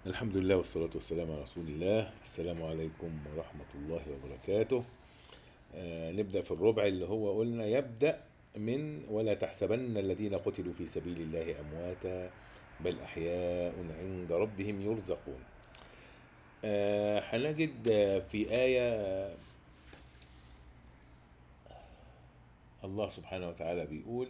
الحمد لله والصلاة والسلام على رسول الله السلام عليكم ورحمة الله وبركاته آه نبدأ في الربع اللي هو قلنا يبدأ من ولا تحسبن الذين قتلوا في سبيل الله أمواتا بل أحياء عند ربهم يرزقون آه هنجد في آية الله سبحانه وتعالى بيقول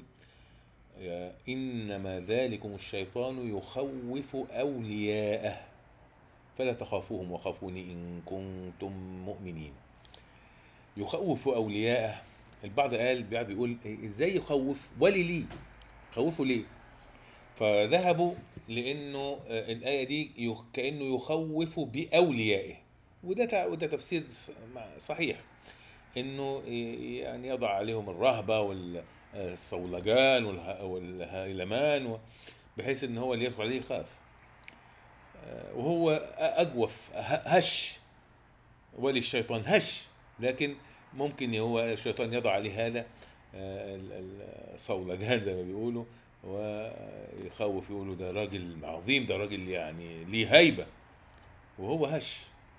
إنما ذلكم الشيطان يخوف أولياءه فلا تخافوهم وخافوني إن كنتم مؤمنين يخوف أولياءه البعض قال بعض بيقول إزاي يخوف ولي ليه خوفوا ليه فذهبوا لأنه الآية دي كأنه يخوف بأوليائه وده وده تفسير صحيح انه يعني يضع عليهم الرهبة والصولجان والهيلمان بحيث ان هو اللي يدخل عليه يخاف وهو اجوف هش ولي الشيطان هش لكن ممكن هو الشيطان يضع عليه هذا الصولجان زي ما بيقولوا ويخوف يقولوا ده راجل عظيم ده راجل يعني ليه هيبة وهو هش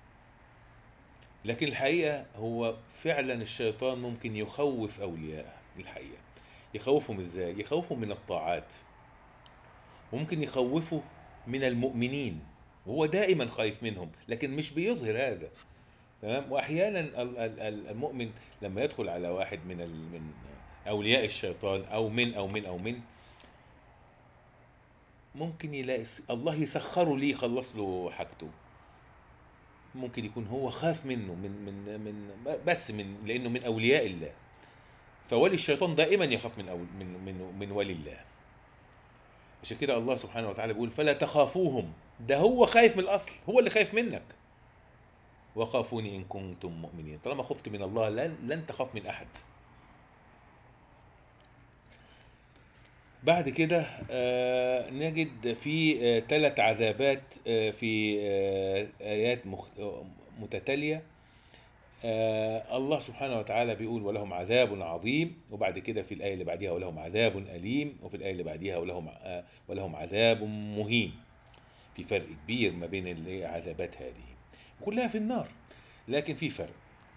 لكن الحقيقة هو فعلا الشيطان ممكن يخوف أولياءه الحقيقة يخوفهم ازاي يخوفهم من الطاعات وممكن يخوفه من المؤمنين وهو دائما خايف منهم لكن مش بيظهر هذا تمام واحيانا المؤمن لما يدخل على واحد من من اولياء الشيطان او من او من او من ممكن يلاقي الله يسخره ليه يخلص له حاجته ممكن يكون هو خاف منه من من من بس من لانه من اولياء الله فولي الشيطان دائما يخاف من أول من من من ولي الله عشان كده الله سبحانه وتعالى بيقول فلا تخافوهم ده هو خايف من الاصل هو اللي خايف منك وخافوني ان كنتم مؤمنين طالما خفت من الله لن لن تخاف من احد بعد كده آه نجد في آه ثلاث عذابات آه في آيات متتالية الله سبحانه وتعالى بيقول ولهم عذاب عظيم وبعد كده في الآية اللي بعديها ولهم عذاب أليم وفي الآية اللي بعديها ولهم ولهم عذاب مهين في فرق كبير ما بين العذابات هذه كلها في النار لكن في فرق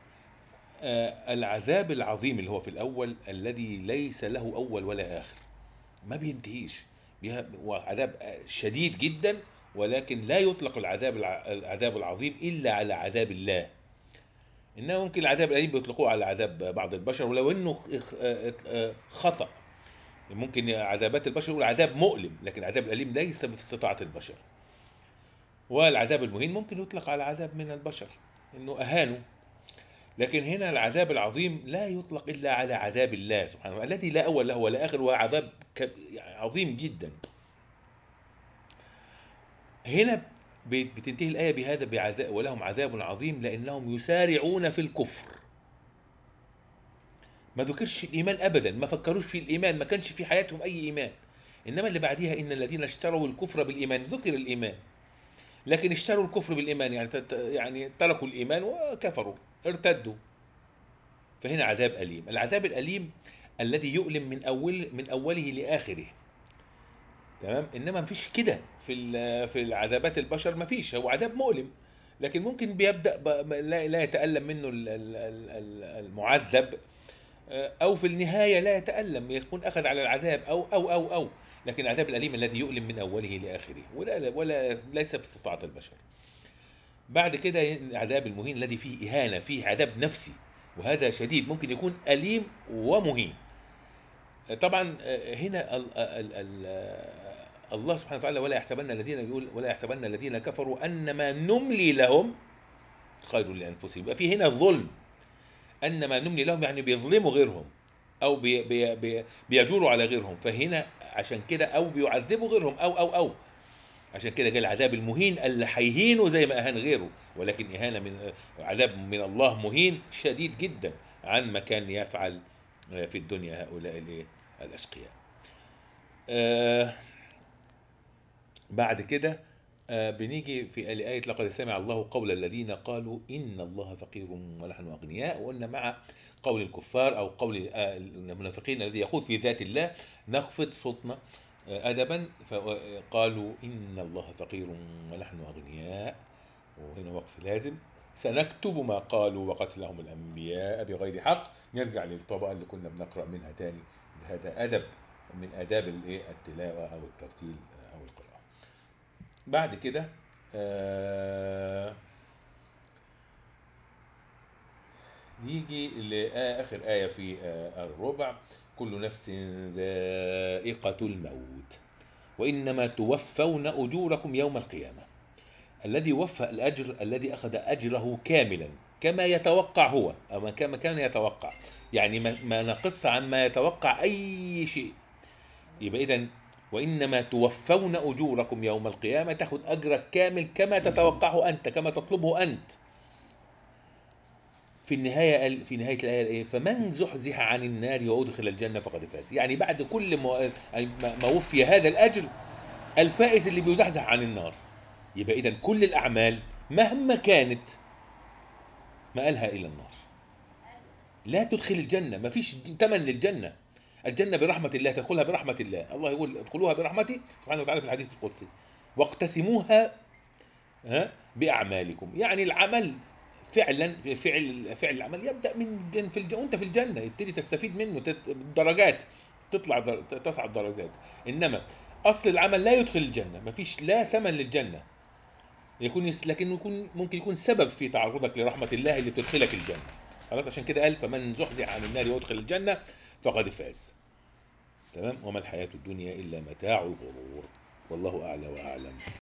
العذاب العظيم اللي هو في الأول الذي ليس له أول ولا آخر ما بينتهيش وعذاب شديد جدا ولكن لا يطلق العذاب العذاب العظيم إلا على عذاب الله إنما ممكن العذاب الأليم بيطلقوه على عذاب بعض البشر ولو إنه خطأ ممكن عذابات البشر يقول عذاب مؤلم لكن العذاب الأليم ليس في استطاعة البشر والعذاب المهين ممكن يطلق على عذاب من البشر إنه أهانوا لكن هنا العذاب العظيم لا يطلق إلا على عذاب الله سبحانه وتعالى الذي لا أول له ولا آخر وهو عذاب عظيم جدا هنا بتنتهي الآية بهذا بعذاب ولهم عذاب عظيم لأنهم يسارعون في الكفر ما ذكرش الإيمان أبدا ما فكروش في الإيمان ما كانش في حياتهم أي إيمان إنما اللي بعديها إن الذين اشتروا الكفر بالإيمان ذكر الإيمان لكن اشتروا الكفر بالإيمان يعني يعني تركوا الإيمان وكفروا ارتدوا فهنا عذاب أليم العذاب الأليم الذي يؤلم من أول من أوله لآخره تمام انما مفيش كده في في العذابات البشر مفيش هو عذاب مؤلم لكن ممكن بيبدا لا يتالم منه المعذب او في النهايه لا يتالم يكون اخذ على العذاب او او او او لكن العذاب الاليم الذي يؤلم من اوله لاخره ولا ولا ليس في استطاعه البشر بعد كده العذاب المهين الذي فيه اهانه فيه عذاب نفسي وهذا شديد ممكن يكون اليم ومهين طبعا هنا ال ال ال الله سبحانه وتعالى ولا يحسبن الذين يقول ولا يحسبن الذين كفروا انما نملي لهم خير لانفسهم يبقى في هنا ظلم انما نملي لهم يعني بيظلموا غيرهم او بي بي بي بيجوروا على غيرهم فهنا عشان كده او بيعذبوا غيرهم او او او عشان كده جاء العذاب المهين اللي هيهينه زي ما اهان غيره ولكن اهانه من عذاب من الله مهين شديد جدا عن ما كان يفعل في الدنيا هؤلاء الاشقياء آه بعد كده آه بنيجي في الآية لقد سمع الله قول الذين قالوا إن الله فقير ونحن أغنياء وقلنا مع قول الكفار أو قول المنافقين الذي يخوض في ذات الله نخفض صوتنا أدبا فقالوا إن الله فقير ونحن أغنياء وهنا وقف لازم سنكتب ما قالوا وقتلهم الأنبياء بغير حق نرجع للطبقة اللي كنا بنقرأ منها تاني هذا أدب من آداب الإيه التلاوة أو الترتيل أو القراءة بعد كده آه نيجي لآخر آية في آه الربع كل نفس ذائقة الموت وإنما توفون أجوركم يوم القيامة الذي وفى الأجر الذي أخذ أجره كاملا كما يتوقع هو أو كما كان يتوقع يعني ما ما نقص عما يتوقع أي شيء يبقى إذا وإنما توفون أجوركم يوم القيامة تأخذ أجرك كامل كما تتوقعه أنت كما تطلبه أنت في النهاية قال في نهاية الآية إيه فمن زحزح عن النار وأدخل الجنة فقد فاز يعني بعد كل ما ما وفي هذا الأجر الفائز اللي بيزحزح عن النار يبقى إذا كل الأعمال مهما كانت مآلها إلى النار لا تدخل الجنة ما فيش تمن للجنة الجنة برحمة الله تدخلها برحمة الله الله يقول ادخلوها برحمتي سبحانه وتعالى في الحديث القدسي واقتسموها ها بأعمالكم يعني العمل فعلا فعل فعل العمل يبدا من جن في الجنة وانت في الجنه يبتدي تستفيد منه تت... درجات تطلع در... تصعد درجات انما اصل العمل لا يدخل الجنه مفيش لا ثمن للجنه يكون يس... لكن يكون ممكن يكون سبب في تعرضك لرحمه الله اللي تدخلك الجنه خلاص عشان كده قال فمن زحزح عن النار وادخل الجنه فقد فاز تمام وما الحياه الدنيا الا متاع الغرور والله اعلى واعلم